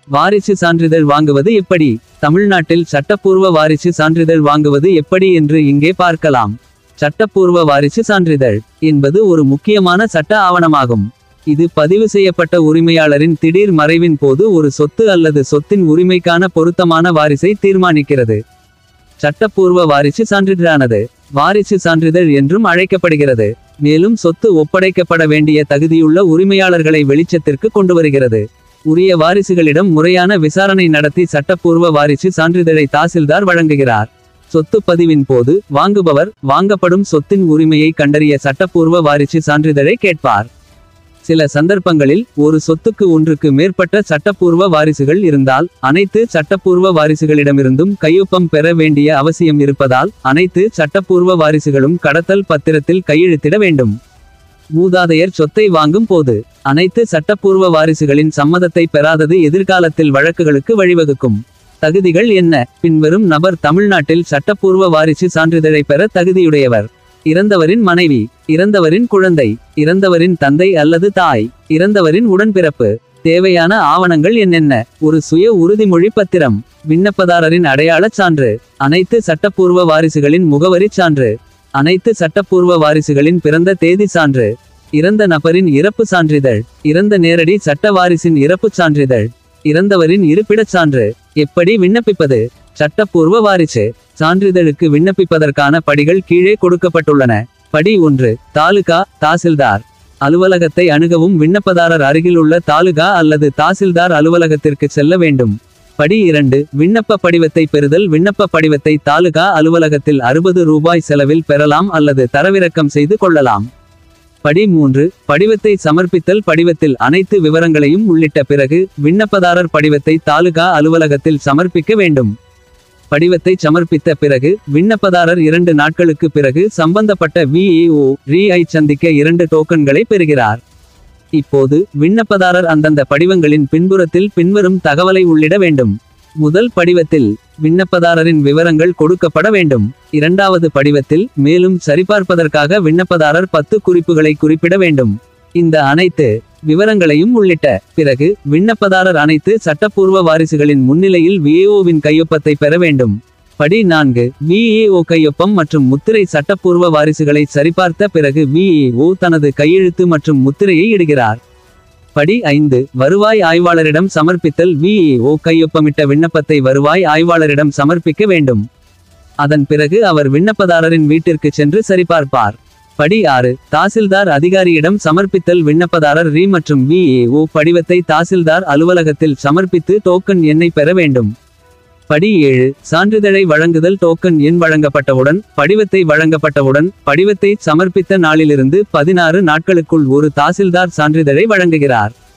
வாரிசு சான்றிதழ் வாங்குவது எப்படி தமிழ்நாட்டில் சட்டப்பூர்வ வாரிசு சான்றிதழ் வாங்குவது எப்படி என்று இங்கே பார்க்கலாம் சட்டப்பூர்வ வாரிசு சான்றிதழ் என்பது ஒரு முக்கியமான சட்ட ஆவணமாகும் இது பதிவு செய்யப்பட்ட உரிமையாளரின் திடீர் மறைவின் போது ஒரு சொத்து அல்லது சொத்தின் உரிமைக்கான பொருத்தமான வாரிசை தீர்மானிக்கிறது சட்டப்பூர்வ வாரிசு சான்றிதழானது வாரிசு சான்றிதழ் என்றும் அழைக்கப்படுகிறது மேலும் சொத்து ஒப்படைக்கப்பட வேண்டிய தகுதியுள்ள உரிமையாளர்களை வெளிச்சத்திற்கு கொண்டு வருகிறது உரிய வாரிசுகளிடம் முறையான விசாரணை நடத்தி சட்டப்பூர்வ வாரிசு சான்றிதழை தாசில்தார் வழங்குகிறார் சொத்து பதிவின் போது வாங்குபவர் வாங்கப்படும் சொத்தின் உரிமையை கண்டறிய சட்டப்பூர்வ வாரிசு சான்றிதழை கேட்பார் சில சந்தர்ப்பங்களில் ஒரு சொத்துக்கு ஒன்றுக்கு மேற்பட்ட சட்டப்பூர்வ வாரிசுகள் இருந்தால் அனைத்து சட்டப்பூர்வ வாரிசுகளிடமிருந்தும் கையொப்பம் பெற வேண்டிய அவசியம் இருப்பதால் அனைத்து சட்டப்பூர்வ வாரிசுகளும் கடத்தல் பத்திரத்தில் கையெழுத்திட வேண்டும் மூதாதையர் சொத்தை வாங்கும் போது அனைத்து சட்டப்பூர்வ வாரிசுகளின் சம்மதத்தை பெறாதது எதிர்காலத்தில் வழக்குகளுக்கு வழிவகுக்கும் தகுதிகள் என்ன பின்வரும் நபர் தமிழ்நாட்டில் சட்டப்பூர்வ வாரிசு சான்றிதழை பெற தகுதியுடையவர் இறந்தவரின் மனைவி இறந்தவரின் குழந்தை இறந்தவரின் தந்தை அல்லது தாய் இறந்தவரின் உடன்பிறப்பு தேவையான ஆவணங்கள் என்னென்ன ஒரு சுய உறுதிமொழி பத்திரம் விண்ணப்பதாரரின் அடையாளச் சான்று அனைத்து சட்டப்பூர்வ வாரிசுகளின் முகவரிச் சான்று அனைத்து சட்டப்பூர்வ வாரிசுகளின் பிறந்த தேதி சான்று இறந்த நபரின் இறப்பு சான்றிதழ் இறந்த நேரடி சட்ட வாரிசின் இறப்புச் சான்றிதழ் இறந்தவரின் இருப்பிடச் சான்று எப்படி விண்ணப்பிப்பது சட்டப்பூர்வ வாரிசு சான்றிதழுக்கு விண்ணப்பிப்பதற்கான படிகள் கீழே கொடுக்கப்பட்டுள்ளன படி ஒன்று தாலுகா தாசில்தார் அலுவலகத்தை அணுகவும் விண்ணப்பதாரர் அருகிலுள்ள தாலுகா அல்லது தாசில்தார் அலுவலகத்திற்கு செல்ல வேண்டும் படி இரண்டு விண்ணப்ப படிவத்தை பெறுதல் விண்ணப்ப படிவத்தை தாலுகா அலுவலகத்தில் அறுபது ரூபாய் செலவில் பெறலாம் அல்லது தரவிறக்கம் செய்து கொள்ளலாம் படி மூன்று படிவத்தை சமர்ப்பித்தல் படிவத்தில் அனைத்து விவரங்களையும் உள்ளிட்ட பிறகு விண்ணப்பதாரர் படிவத்தை தாலுகா அலுவலகத்தில் சமர்ப்பிக்க வேண்டும் படிவத்தை சமர்ப்பித்த பிறகு விண்ணப்பதாரர் இரண்டு நாட்களுக்கு பிறகு சம்பந்தப்பட்ட விஏஓ ரீ ஐ சந்திக்க இரண்டு டோக்கன்களை பெறுகிறார் இப்போது விண்ணப்பதாரர் அந்தந்த படிவங்களின் பின்புறத்தில் பின்வரும் தகவலை உள்ளிட வேண்டும் முதல் படிவத்தில் விண்ணப்பதாரரின் விவரங்கள் கொடுக்கப்பட வேண்டும் இரண்டாவது படிவத்தில் மேலும் சரிபார்ப்பதற்காக விண்ணப்பதாரர் பத்து குறிப்புகளை குறிப்பிட வேண்டும் இந்த அனைத்து விவரங்களையும் உள்ளிட்ட பிறகு விண்ணப்பதாரர் அனைத்து சட்டப்பூர்வ வாரிசுகளின் முன்னிலையில் விஏஓவின் கையொப்பத்தை பெற வேண்டும் படி நான்கு விஏஓ கையொப்பம் மற்றும் முத்திரை சட்டப்பூர்வ வாரிசுகளை சரிபார்த்த பிறகு விஏஓ தனது கையெழுத்து மற்றும் முத்திரையை இடுகிறார் படி ஐந்து வருவாய் ஆய்வாளரிடம் சமர்ப்பித்தல் விஏஓ கையொப்பமிட்ட விண்ணப்பத்தை வருவாய் ஆய்வாளரிடம் சமர்ப்பிக்க வேண்டும் அதன் பிறகு அவர் விண்ணப்பதாரரின் வீட்டிற்கு சென்று சரிபார்ப்பார் படி ஆறு தாசில்தார் அதிகாரியிடம் சமர்ப்பித்தல் விண்ணப்பதாரர் ரீ மற்றும் விஏஓ படிவத்தை தாசில்தார் அலுவலகத்தில் சமர்ப்பித்து டோக்கன் எண்ணை பெற வேண்டும் படி ஏழு சான்றிதழை வழங்குதல் டோக்கன் எண் வழங்கப்பட்டவுடன் படிவத்தை வழங்கப்பட்டவுடன் படிவத்தை சமர்ப்பித்த நாளிலிருந்து பதினாறு நாட்களுக்குள் ஒரு தாசில்தார் சான்றிதழை வழங்குகிறார்